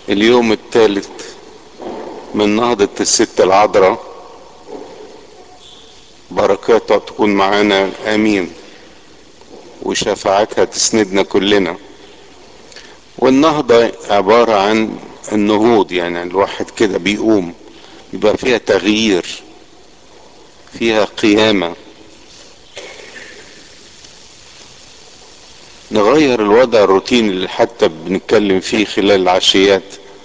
اليوم الثالث من نهضة الست العذراء بركاتها تكون معانا امين وشفاعتها تسندنا كلنا والنهضة عبارة عن النهوض يعني الواحد كده بيقوم يبقى فيها تغيير فيها قيامة نغير الوضع الروتيني اللي حتى بنتكلم فيه خلال العشيات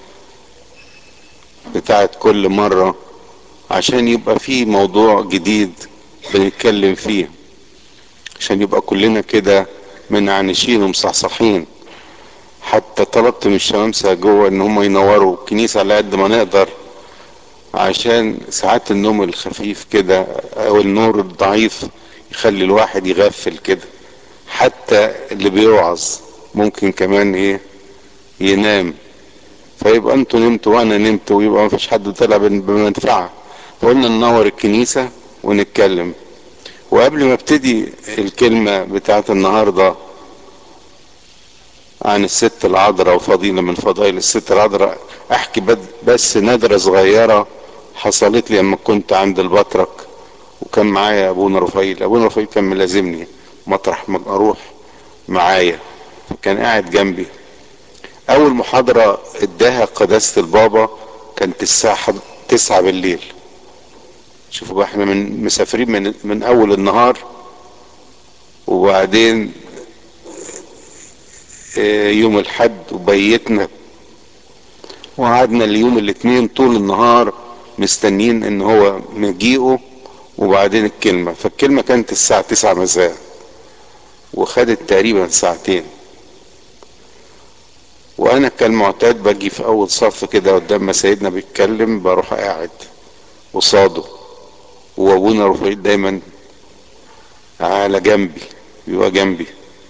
بتاعت كل مرة عشان يبقى فيه موضوع جديد بنتكلم فيه عشان يبقى كلنا كده منعنشين ومصحصحين حتى طلبت من الشمامسة جوه ان هم ينوروا الكنيسة على قد ما نقدر عشان ساعات النوم الخفيف كده او النور الضعيف يخلي الواحد يغفل كده حتى اللي بيوعظ ممكن كمان ايه ينام فيبقى انتوا نمتوا وانا نمت ويبقى ما فيش حد طلع بمنفعه فقلنا ننور الكنيسه ونتكلم وقبل ما ابتدي الكلمه بتاعت النهارده عن الست العذراء وفضيله من فضائل الست العذراء احكي بس نادره صغيره حصلت لي لما كنت عند البطرك وكان معايا ابونا رفايل ابونا رفايل كان ملازمني مطرح ما اروح معايا فكان قاعد جنبي اول محاضرة اداها قداسة البابا كانت الساعة تسعة بالليل شوفوا بقى احنا من مسافرين من, من اول النهار وبعدين يوم الحد وبيتنا وقعدنا اليوم الاثنين طول النهار مستنيين ان هو مجيئه وبعدين الكلمة فالكلمة كانت الساعة تسعة مساء وخدت تقريبا ساعتين وانا كالمعتاد باجي في اول صف كده قدام ما سيدنا بيتكلم بروح قاعد قصاده وابونا رفيق دايما على جنبي بيبقى جنبي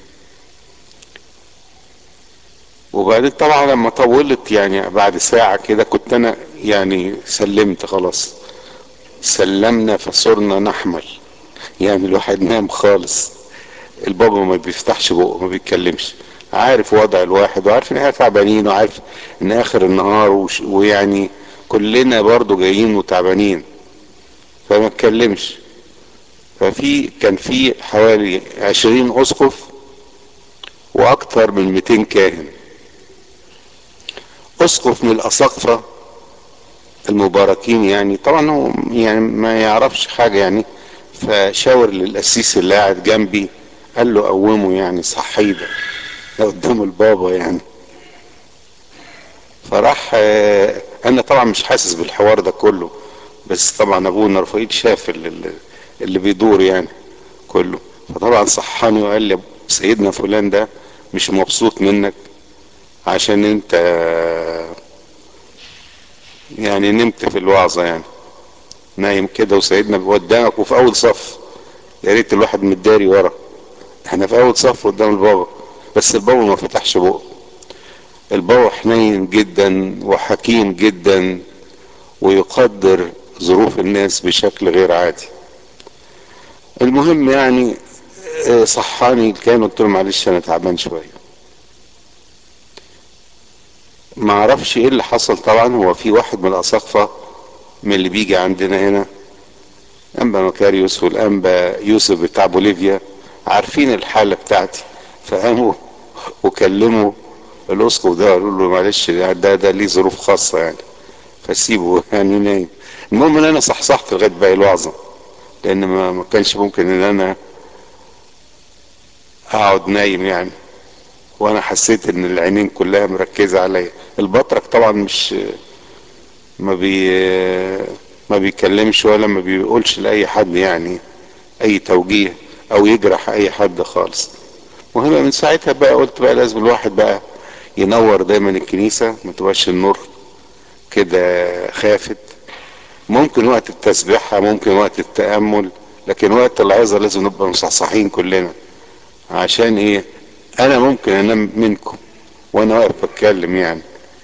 وبعدين طبعا لما طولت يعني بعد ساعة كده كنت انا يعني سلمت خلاص سلمنا فصرنا نحمل يعني الواحد نام خالص البابا ما بيفتحش بقه ما بيتكلمش عارف وضع الواحد وعارف ان احنا تعبانين وعارف ان اخر النهار وش ويعني كلنا برضو جايين وتعبانين فما اتكلمش ففي كان في حوالي عشرين اسقف واكثر من 200 كاهن اسقف من الاساقفه المباركين يعني طبعا هو يعني ما يعرفش حاجه يعني فشاور للقسيس اللي قاعد جنبي قال له قومه يعني صحيه ده ده قدام البابا يعني فراح انا طبعا مش حاسس بالحوار ده كله بس طبعا ابونا رفيق شاف اللي, اللي بيدور يعني كله فطبعا صحاني وقال لي سيدنا فلان ده مش مبسوط منك عشان انت يعني نمت في الوعظة يعني نايم كده وسيدنا قدامك وفي اول صف يا ريت الواحد متداري ورا احنا في اول صف قدام البابا بس البابا ما فتحش بقه البابا حنين جدا وحكيم جدا ويقدر ظروف الناس بشكل غير عادي المهم يعني صحاني كان قلت له معلش انا تعبان شويه ما اعرفش ايه اللي حصل طبعا هو في واحد من الاساقفه من اللي بيجي عندنا هنا انبا مكاريوس والانبا يوسف بتاع بوليفيا عارفين الحاله بتاعتي فقاموا وكلموا الاسقف ده قالوا له معلش ده ده ليه ظروف خاصه يعني فسيبه يعني نايم المهم ان انا صحصحت لغايه باقي الوعظه لان ما, ما كانش ممكن ان انا اقعد نايم يعني وانا حسيت ان العينين كلها مركزه عليا البطرك طبعا مش ما بي ما بيكلمش ولا ما بيقولش لاي حد يعني اي توجيه او يجرح اي حد خالص مهم من ساعتها بقى قلت بقى لازم الواحد بقى ينور دايما الكنيسة ما تبقاش النور كده خافت ممكن وقت التسبيحة ممكن وقت التأمل لكن وقت العظة لازم نبقى مصحصحين كلنا عشان ايه انا ممكن انام منكم وانا واقف بتكلم يعني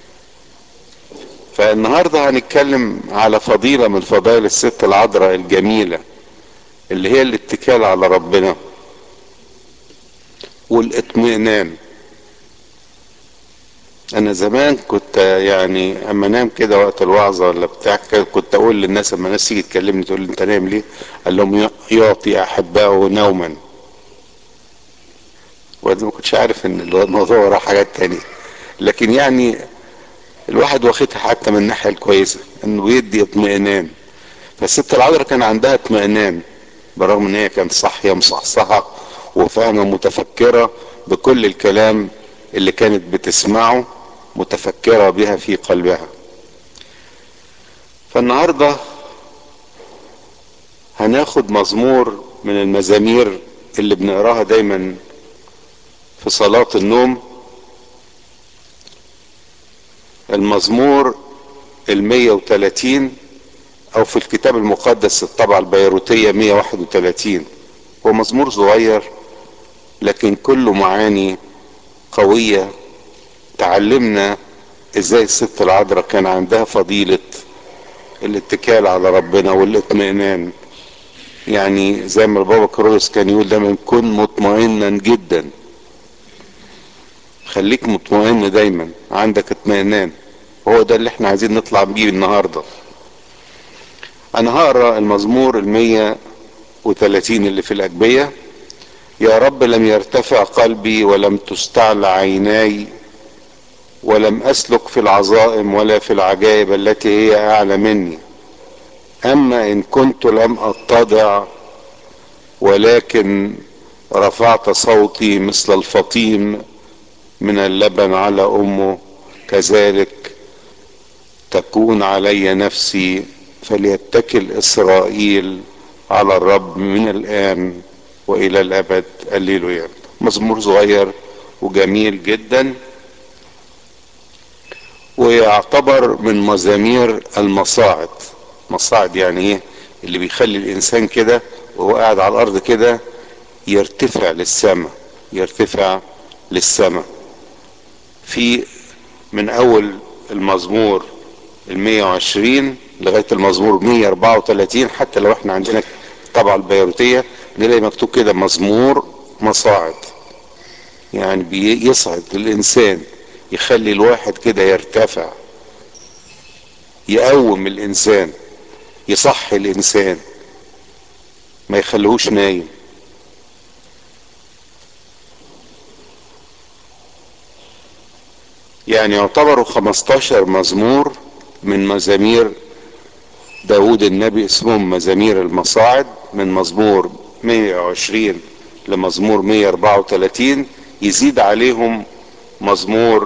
فالنهاردة هنتكلم على فضيلة من فضائل الست العذراء الجميلة اللي هي الاتكال على ربنا والاطمئنان انا زمان كنت يعني اما انام كده وقت الوعظه ولا بتاع كده كنت اقول للناس اما الناس تيجي تكلمني تقول لي انت نايم ليه؟ قال لهم يعطي احبائه نوما وانا ما كنتش عارف ان الموضوع وراه حاجات تانية لكن يعني الواحد واخدها حتى من الناحيه الكويسه انه بيدي اطمئنان فالست العذراء كان عندها اطمئنان برغم ان هي كانت صاحيه مصحصحه وفاهمه متفكره بكل الكلام اللي كانت بتسمعه متفكره بها في قلبها فالنهارده هناخد مزمور من المزامير اللي بنقراها دايما في صلاه النوم المزمور المية وتلاتين او في الكتاب المقدس الطبعة البيروتية مية واحد وتلاتين هو مزمور صغير لكن كله معاني قوية تعلمنا ازاي الست العذراء كان عندها فضيلة الاتكال على ربنا والاطمئنان يعني زي ما البابا كرولوس كان يقول دايما كن مطمئنا جدا خليك مطمئن دايما عندك اطمئنان هو ده اللي احنا عايزين نطلع بيه النهاردة انا هقرا المزمور المية وثلاثين اللي في الاجبية يا رب لم يرتفع قلبي ولم تستعلى عيناي ولم اسلك في العظائم ولا في العجائب التي هي اعلى مني اما ان كنت لم اتضع ولكن رفعت صوتي مثل الفطيم من اللبن على امه كذلك تكون علي نفسي فليتكل اسرائيل على الرب من الان والى الابد هللويا مزمور صغير وجميل جدا ويعتبر من مزامير المصاعد مصاعد يعني ايه اللي بيخلي الانسان كده وهو قاعد على الارض كده يرتفع للسماء يرتفع للسماء في من اول المزمور المية وعشرين لغاية المزمور مية اربعة وتلاتين حتى لو احنا عندنا الطبعة البيروتية نلاقي مكتوب كده مزمور مصاعد يعني بيصعد الانسان يخلي الواحد كده يرتفع يقوم الانسان يصحي الانسان ما يخليهوش نايم يعني يعتبروا 15 مزمور من مزامير داود النبي اسمهم مزامير المصاعد من مزمور 120 لمزمور 134 يزيد عليهم مزمور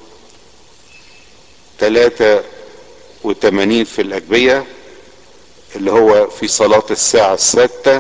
83 في الأجبية اللي هو في صلاة الساعة السادسة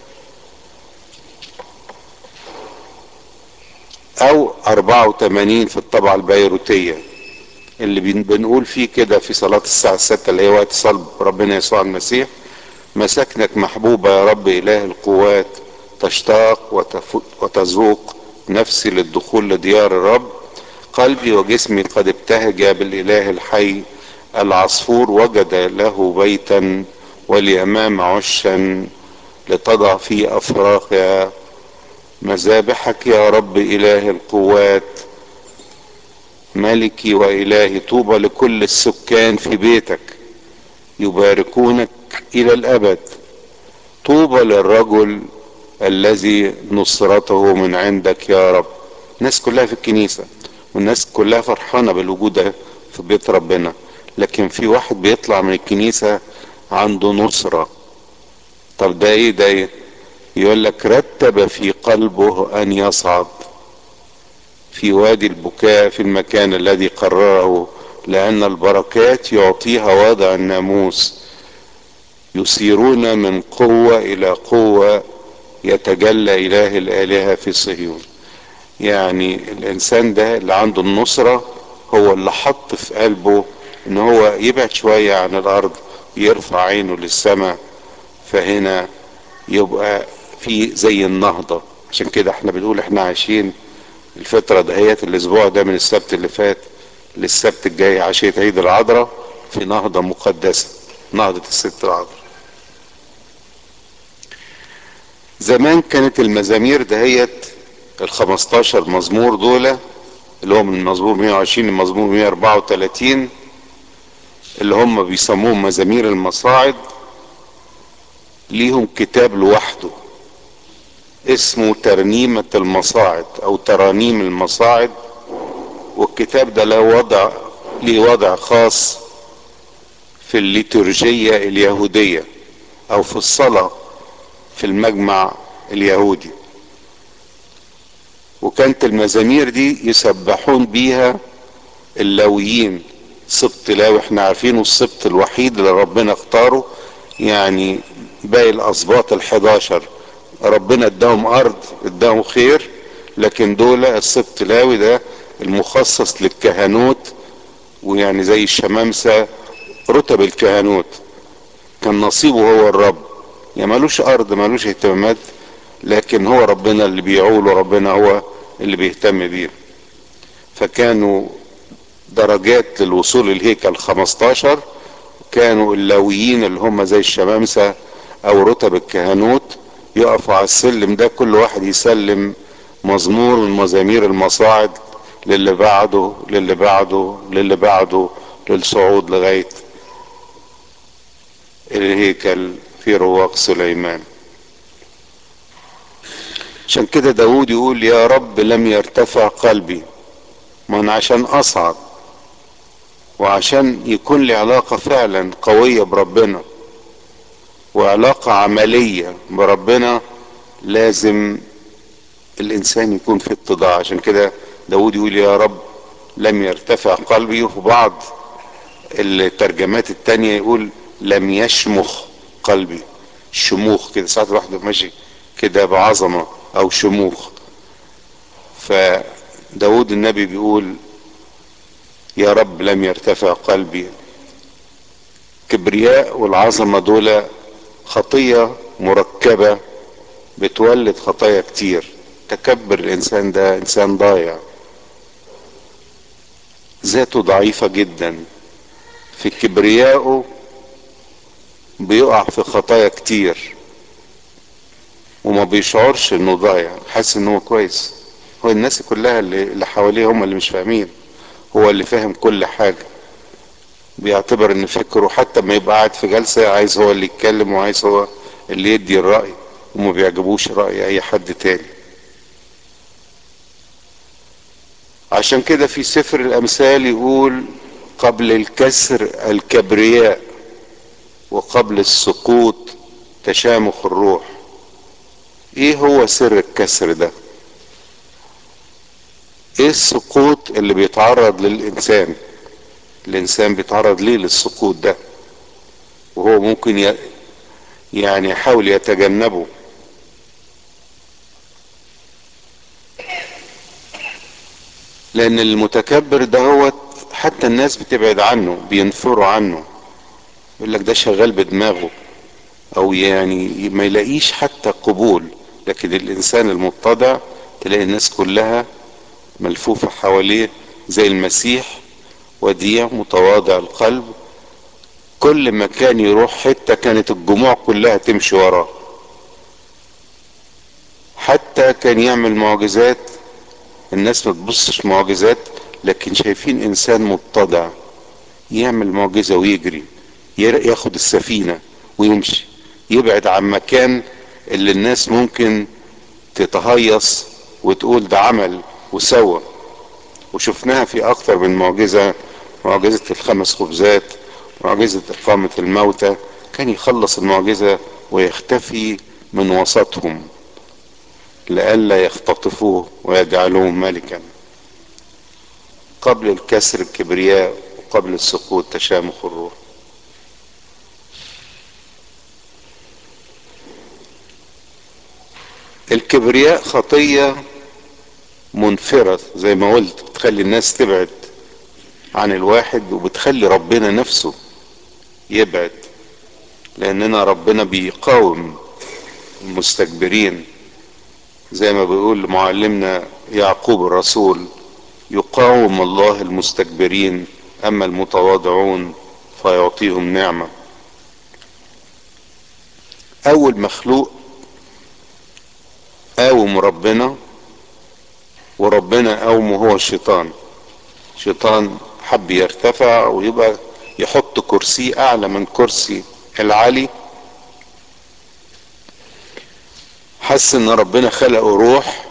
أو 84 في الطبعة البيروتية اللي بنقول فيه كده في صلاة الساعة السادسة اللي هي وقت صلب ربنا يسوع المسيح مساكنك محبوبة يا رب إله القوات تشتاق وتذوق نفسي للدخول لديار الرب قلبي وجسمي قد ابتهج بالإله الحي العصفور وجد له بيتا ولأمام عشا لتضع في أفراخها مذابحك يا رب إله القوات ملكي وإلهي طوبى لكل السكان في بيتك يباركونك إلى الأبد طوبى للرجل الذي نصرته من عندك يا رب الناس كلها في الكنيسة والناس كلها فرحانة بالوجود ده في بيت ربنا لكن في واحد بيطلع من الكنيسة عنده نصرة طب ده ايه ده ايه يقول لك رتب في قلبه ان يصعد في وادي البكاء في المكان الذي قرره لان البركات يعطيها وضع الناموس يسيرون من قوة الى قوة يتجلى اله الالهة في صهيون يعني الانسان ده اللي عنده النصرة هو اللي حط في قلبه ان هو يبعد شوية عن الارض يرفع عينه للسماء فهنا يبقى في زي النهضة عشان كده احنا بنقول احنا عايشين الفترة دهيت الاسبوع ده من السبت اللي فات للسبت الجاي عشية عيد العذراء في نهضة مقدسة نهضة الست العذراء زمان كانت المزامير دهيت ال 15 مزمور دول اللي هو من مزمور 120 لمزمور 134 اللي هم بيسموهم مزامير المصاعد ليهم كتاب لوحده اسمه ترنيمة المصاعد او ترانيم المصاعد والكتاب ده له وضع ليه وضع خاص في الليتورجية اليهودية او في الصلاة في المجمع اليهودي وكانت المزامير دي يسبحون بيها اللاويين سبط لاوي احنا عارفينه السبط الوحيد اللي ربنا اختاره يعني باقي الاسباط الحداشر ربنا اداهم ارض اداهم خير لكن دول السبط لاوي ده المخصص للكهنوت ويعني زي الشمامسة رتب الكهنوت كان نصيبه هو الرب يعني ملوش ارض ملوش اهتمامات لكن هو ربنا اللي بيعوله ربنا هو اللي بيهتم بيه فكانوا درجات للوصول الهيكل 15 كانوا اللاويين اللي هم زي الشمامسة او رتب الكهنوت يقفوا على السلم ده كل واحد يسلم مزمور من مزامير المصاعد للي بعده للي بعده للي بعده للصعود لغاية الهيكل في رواق سليمان عشان كده داود يقول يا رب لم يرتفع قلبي ما انا عشان اصعد وعشان يكون لي علاقة فعلا قوية بربنا وعلاقة عملية بربنا لازم الانسان يكون في اتضاع عشان كده داود يقول يا رب لم يرتفع قلبي وفي بعض الترجمات التانية يقول لم يشمخ قلبي شموخ كده ساعات الواحد ماشي كده بعظمة او شموخ فداود النبي بيقول يا رب لم يرتفع قلبي كبرياء والعظمة دول خطية مركبة بتولد خطايا كتير تكبر الانسان ده انسان ضايع ذاته ضعيفة جدا في كبريائه بيقع في خطايا كتير وما بيشعرش انه ضايع حاسس انه كويس هو الناس كلها اللي, اللي حواليه هم اللي مش فاهمين هو اللي فاهم كل حاجة بيعتبر ان فكره حتى ما يبقى قاعد في جلسة عايز هو اللي يتكلم وعايز هو اللي يدي الرأي وما بيعجبوش رأي اي حد تاني عشان كده في سفر الامثال يقول قبل الكسر الكبرياء وقبل السقوط تشامخ الروح ايه هو سر الكسر ده ايه السقوط اللي بيتعرض للانسان الانسان بيتعرض ليه للسقوط ده وهو ممكن ي... يعني يحاول يتجنبه لان المتكبر ده هو حتى الناس بتبعد عنه بينفروا عنه يقول لك ده شغال بدماغه او يعني ما يلاقيش حتى قبول لكن الانسان المتضع تلاقي الناس كلها ملفوفة حواليه زي المسيح وديع متواضع القلب كل ما كان يروح حتة كانت الجموع كلها تمشي وراه حتى كان يعمل معجزات الناس ما تبصش معجزات لكن شايفين انسان متضع يعمل معجزة ويجري ياخد السفينة ويمشي يبعد عن مكان اللي الناس ممكن تتهيص وتقول ده عمل وسوى وشفناها في اكتر من معجزة معجزة الخمس خبزات معجزة اقامة الموتى كان يخلص المعجزة ويختفي من وسطهم لئلا يختطفوه ويجعلوه ملكا قبل الكسر الكبرياء وقبل السقوط تشامخ الروح الكبرياء خطية منفرة زي ما قلت بتخلي الناس تبعد عن الواحد وبتخلي ربنا نفسه يبعد لاننا ربنا بيقاوم المستكبرين زي ما بيقول معلمنا يعقوب الرسول يقاوم الله المستكبرين اما المتواضعون فيعطيهم نعمه اول مخلوق قاوم ربنا وربنا قومه هو الشيطان شيطان حب يرتفع ويبقى يحط كرسي اعلى من كرسي العلي حس ان ربنا خلقه روح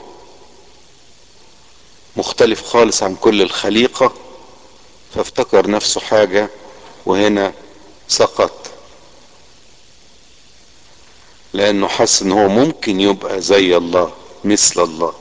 مختلف خالص عن كل الخليقة فافتكر نفسه حاجة وهنا سقط لانه حس ان هو ممكن يبقى زي الله مثل الله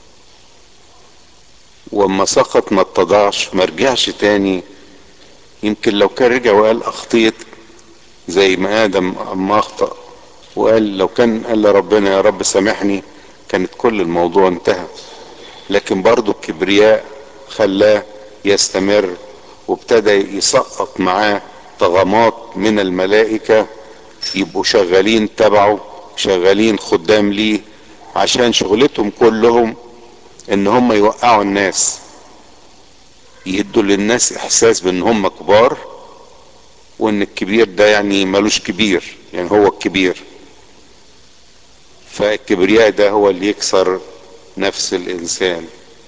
واما سقط ما اتضعش ما رجعش تاني يمكن لو كان رجع وقال اخطيت زي ما ادم اما اخطأ وقال لو كان قال لربنا يا رب سامحني كانت كل الموضوع انتهى لكن برضو الكبرياء خلاه يستمر وابتدى يسقط معاه طغمات من الملائكة يبقوا شغالين تبعه شغالين خدام ليه عشان شغلتهم كلهم ان هم يوقعوا الناس يدوا للناس احساس بان هم كبار وان الكبير ده يعني ملوش كبير يعني هو الكبير فالكبرياء ده هو اللي يكسر نفس الانسان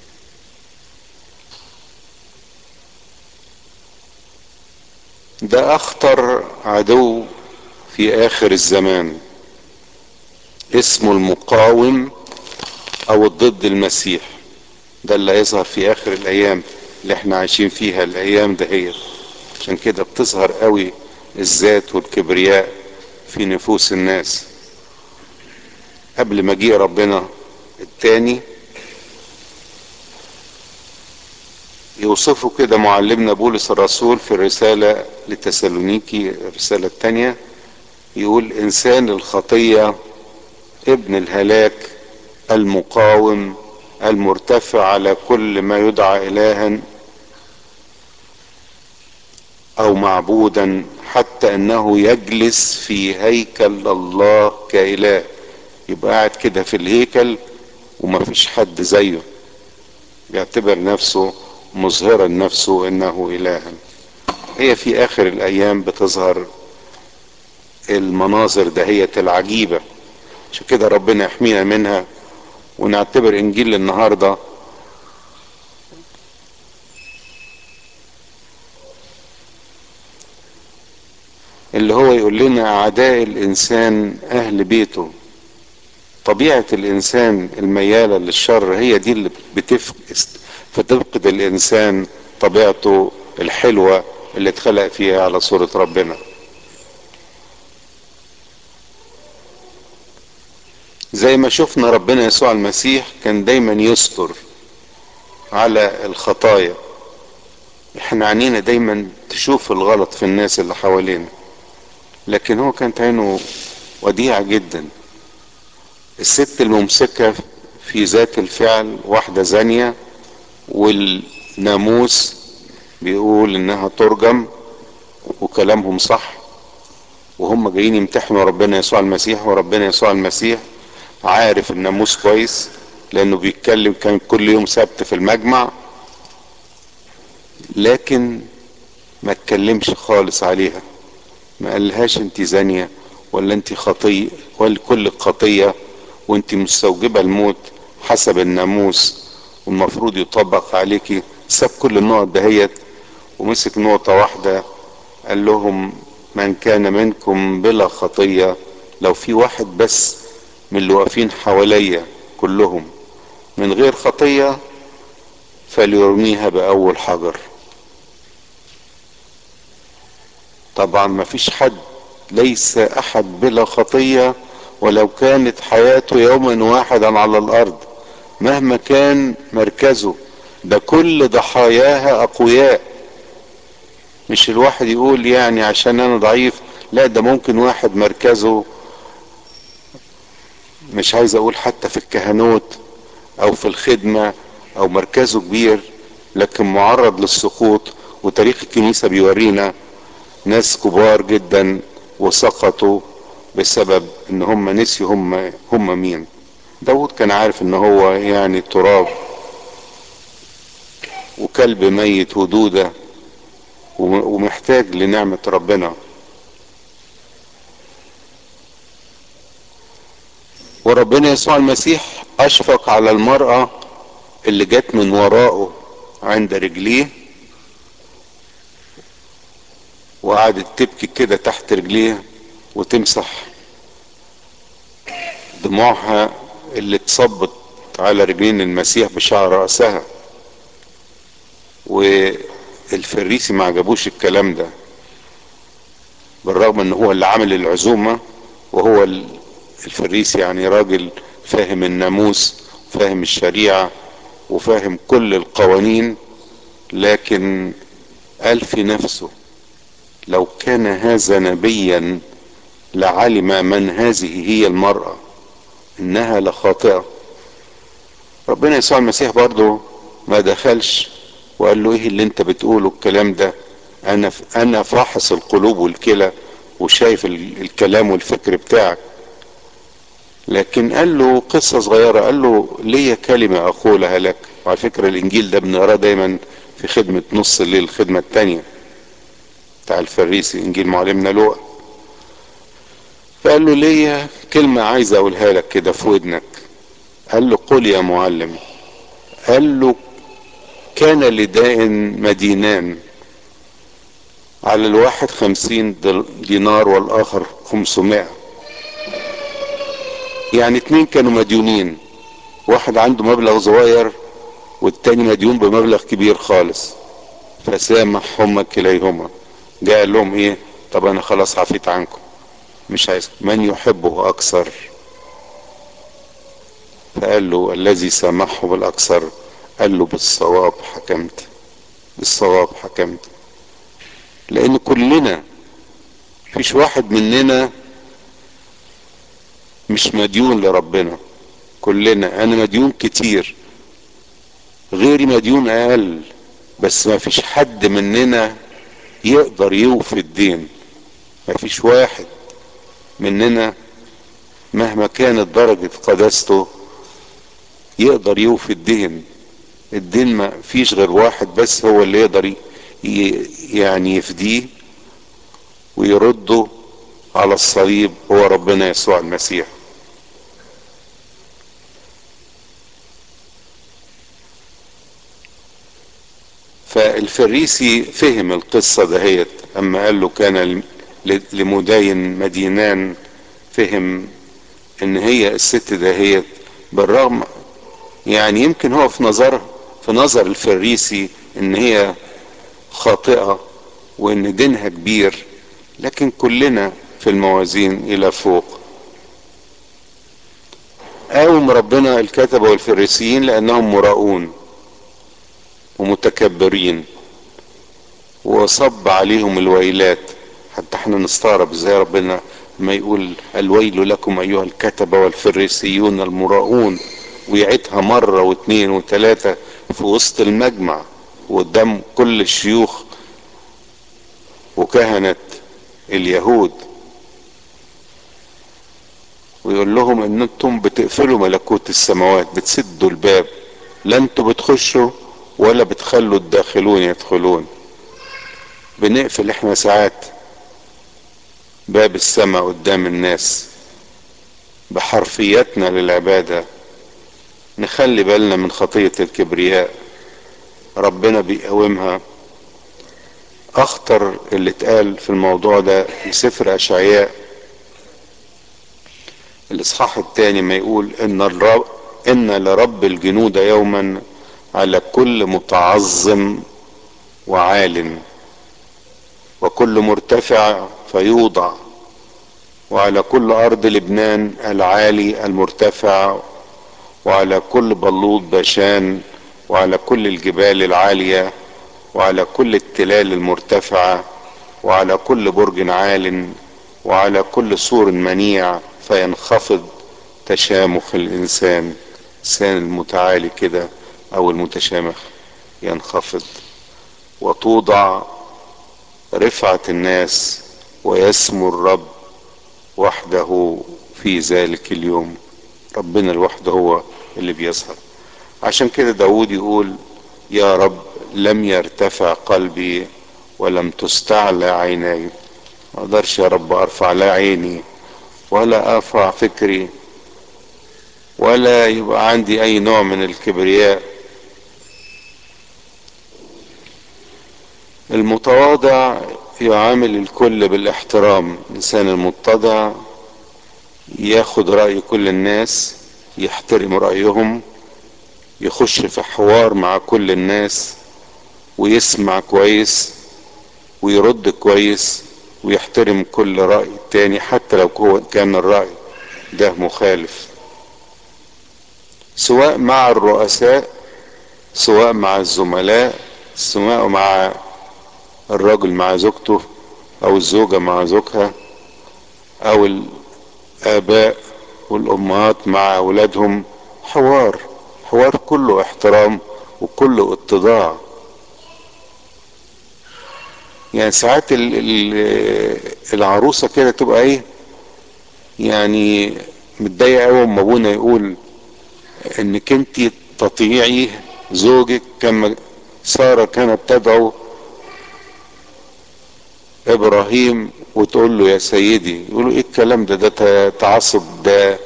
ده اخطر عدو في اخر الزمان اسمه المقاوم او الضد المسيح ده اللي هيظهر في اخر الايام اللي احنا عايشين فيها الايام دهيت عشان كده بتظهر قوي الذات والكبرياء في نفوس الناس قبل مجيء ربنا التاني يوصفه كده معلمنا بولس الرسول في الرسالة لتسالونيكي الرسالة التانية يقول انسان الخطية ابن الهلاك المقاوم المرتفع على كل ما يدعى الها او معبودا حتى انه يجلس في هيكل الله كاله يبقى قاعد كده في الهيكل وما فيش حد زيه بيعتبر نفسه مظهرا نفسه انه الها هي في اخر الايام بتظهر المناظر دهية العجيبة عشان كده ربنا يحمينا منها ونعتبر انجيل النهارده اللي هو يقول لنا اعداء الانسان اهل بيته طبيعة الانسان الميالة للشر هي دي اللي بتفقد فتفقد الانسان طبيعته الحلوة اللي اتخلق فيها على صورة ربنا زي ما شفنا ربنا يسوع المسيح كان دايما يستر على الخطايا احنا عنينا دايما تشوف الغلط في الناس اللي حوالينا لكن هو كانت عينه وديعة جدا الست الممسكة في ذات الفعل واحدة زانية والناموس بيقول انها ترجم وكلامهم صح وهم جايين يمتحنوا ربنا يسوع المسيح وربنا يسوع المسيح عارف الناموس كويس لانه بيتكلم كان كل يوم سبت في المجمع لكن ما اتكلمش خالص عليها ما قالهاش انت زانية ولا انت خطية ولا كل خطية وانت مستوجبة الموت حسب الناموس والمفروض يطبق عليكي ساب كل النقط دهيت ومسك نقطة واحدة قال لهم من كان منكم بلا خطية لو في واحد بس من اللي واقفين حواليا كلهم من غير خطية فليرميها بأول حجر طبعا ما فيش حد ليس أحد بلا خطية ولو كانت حياته يوما واحدا على الأرض مهما كان مركزه ده كل ضحاياها أقوياء مش الواحد يقول يعني عشان أنا ضعيف لا ده ممكن واحد مركزه مش عايز اقول حتى في الكهنوت او في الخدمة او مركزه كبير لكن معرض للسقوط وتاريخ الكنيسة بيورينا ناس كبار جدا وسقطوا بسبب ان هم نسيوا هم هم مين داود كان عارف ان هو يعني تراب وكلب ميت ودودة ومحتاج لنعمة ربنا وربنا يسوع المسيح اشفق على المرأة اللي جت من ورائه عند رجليه وقعدت تبكي كده تحت رجليه وتمسح دموعها اللي اتصبت على رجلين المسيح بشعر رأسها والفريسي ما عجبوش الكلام ده بالرغم ان هو اللي عمل العزومة وهو الفريسي يعني راجل فاهم الناموس فاهم الشريعة وفاهم كل القوانين لكن قال في نفسه لو كان هذا نبيا لعلم من هذه هي المرأة انها لخاطئة ربنا يسوع المسيح برضو ما دخلش وقال له ايه اللي انت بتقوله الكلام ده انا انا فاحص القلوب والكلى وشايف الكلام والفكر بتاعك لكن قال له قصة صغيرة قال له ليا كلمة اقولها لك وعلى فكرة الانجيل ده بنقراه دايما في خدمة نص الليل الخدمة التانية بتاع الفريسي انجيل معلمنا لوقا فقال له ليا كلمة عايز اقولها لك كده في ودنك قال له قل يا معلم قال له كان لدائن مدينان على الواحد خمسين دينار والاخر خمسمائة يعني اتنين كانوا مديونين واحد عنده مبلغ صغير والتاني مديون بمبلغ كبير خالص فسامحهما كليهما جاء قال لهم ايه طب انا خلاص عفيت عنكم مش عايز من يحبه اكثر فقال له الذي سامحه بالاكثر قال له بالصواب حكمت بالصواب حكمت لان كلنا فيش واحد مننا مش مديون لربنا كلنا انا مديون كتير غيري مديون اقل بس ما فيش حد مننا يقدر يوفي الدين ما فيش واحد مننا مهما كانت درجة قداسته يقدر يوفي الدين الدين ما فيش غير واحد بس هو اللي يقدر يعني يفديه ويرده على الصليب هو ربنا يسوع المسيح فالفريسي فهم القصة دهيت اما قال له كان لمداين مدينان فهم ان هي الست دهيت بالرغم يعني يمكن هو في نظره في نظر الفريسي ان هي خاطئة وان دينها كبير لكن كلنا في الموازين الى فوق قاوم ربنا الكتبة والفريسيين لانهم مراؤون ومتكبرين وصب عليهم الويلات حتى احنا نستغرب ازاي ربنا ما يقول الويل لكم ايها الكتبة والفريسيون المراؤون ويعيدها مرة واثنين وثلاثة في وسط المجمع وقدام كل الشيوخ وكهنة اليهود ويقول لهم ان انتم بتقفلوا ملكوت السماوات بتسدوا الباب لا انتوا بتخشوا ولا بتخلوا الداخلون يدخلون بنقفل احنا ساعات باب السماء قدام الناس بحرفيتنا للعبادة نخلي بالنا من خطية الكبرياء ربنا بيقومها اخطر اللي اتقال في الموضوع ده في سفر اشعياء الاصحاح الثاني ما يقول ان الرب ان لرب الجنود يوما على كل متعظم وعال وكل مرتفع فيوضع وعلى كل ارض لبنان العالي المرتفع وعلى كل بلوط باشان وعلى كل الجبال العالية وعلى كل التلال المرتفعة وعلى كل برج عال وعلى كل سور منيع فينخفض تشامخ الانسان الانسان المتعالي كده او المتشامخ ينخفض وتوضع رفعة الناس ويسمو الرب وحده في ذلك اليوم ربنا لوحده هو اللي بيظهر عشان كده داود يقول يا رب لم يرتفع قلبي ولم تستعلى عيناي ما اقدرش يا رب ارفع لا عيني ولا ارفع فكري ولا يبقى عندي اي نوع من الكبرياء المتواضع يعامل الكل بالاحترام الانسان المتضع ياخد رأي كل الناس يحترم رأيهم يخش في حوار مع كل الناس ويسمع كويس ويرد كويس ويحترم كل رأي تاني حتى لو هو كان الرأي ده مخالف سواء مع الرؤساء سواء مع الزملاء سواء مع الرجل مع زوجته او الزوجة مع زوجها او الاباء والامهات مع اولادهم حوار حوار كله احترام وكله اتضاع يعني ساعات ال- ال- العروسة كده تبقى ايه يعني متضايقة قوي اما ابونا يقول انك انت تطيعي زوجك كما سارة كانت تدعو ابراهيم وتقول له يا سيدي يقولوا ايه الكلام ده ده تعصب ده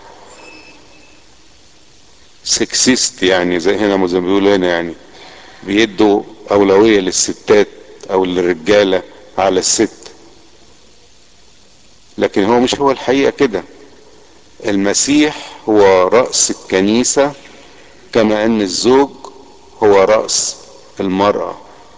سكسيست يعني زي هنا زي ما بيقولوا هنا يعني بيدوا اولوية للستات او للرجالة على الست لكن هو مش هو الحقيقة كده المسيح هو رأس الكنيسة كما ان الزوج هو رأس المرأة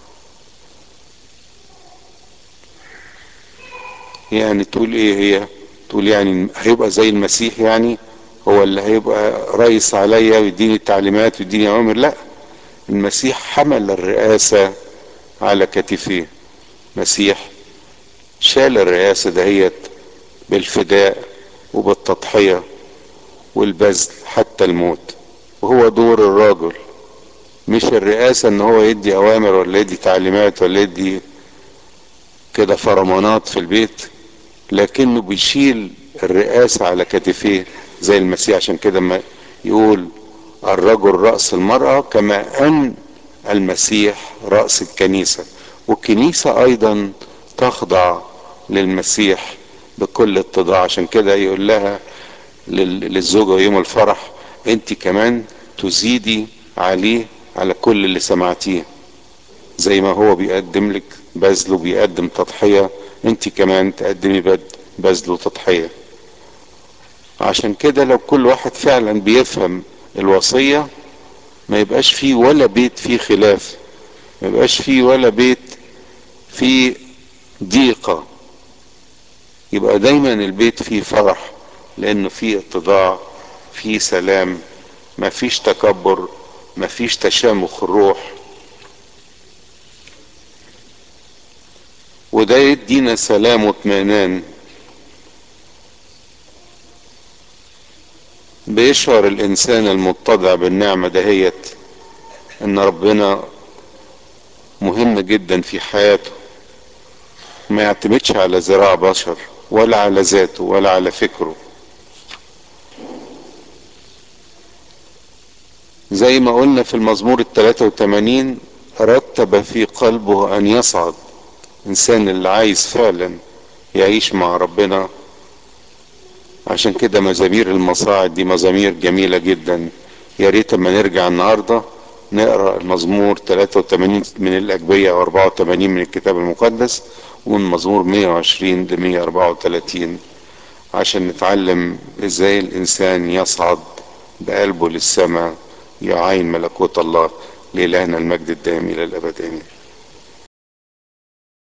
يعني تقول ايه هي تقول يعني هيبقى زي المسيح يعني هو اللي هيبقى رئيس عليا ويديني التعليمات ويديني اوامر لا المسيح حمل الرئاسة على كتفيه مسيح شال الرئاسة دهيت بالفداء وبالتضحية والبذل حتى الموت وهو دور الراجل مش الرئاسة ان هو يدي اوامر ولا يدي تعليمات ولا يدي كده فرمانات في البيت لكنه بيشيل الرئاسة على كتفيه زي المسيح عشان كده ما يقول الرجل رأس المرأة كما ان المسيح رأس الكنيسة والكنيسة ايضا تخضع للمسيح بكل اتضاع عشان كده يقول لها للزوجة يوم الفرح انت كمان تزيدي عليه على كل اللي سمعتيه زي ما هو بيقدم لك بذل وبيقدم تضحية انت كمان تقدمي بذل وتضحية عشان كده لو كل واحد فعلا بيفهم الوصية ما يبقاش فيه ولا بيت فيه خلاف ما يبقاش فيه ولا بيت فيه ضيقة يبقى دايما البيت فيه فرح لانه فيه اتضاع فيه سلام ما فيش تكبر ما فيش تشامخ الروح وده يدينا سلام واطمئنان بيشعر الانسان المتضع بالنعمة دهيت ان ربنا مهم جدا في حياته ما يعتمدش على ذراع بشر ولا على ذاته ولا على فكره زي ما قلنا في المزمور الثلاثة وثمانين رتب في قلبه ان يصعد انسان اللي عايز فعلا يعيش مع ربنا عشان كده مزامير المصاعد دي مزامير جميلة جدا يا ريت اما نرجع النهاردة نقرأ المزمور 83 من الأجبية و84 من الكتاب المقدس ومن مزمور 120 ل 134 عشان نتعلم ازاي الانسان يصعد بقلبه للسماء يعاين ملكوت الله لإلهنا المجد الدائم إلى الأبد آمين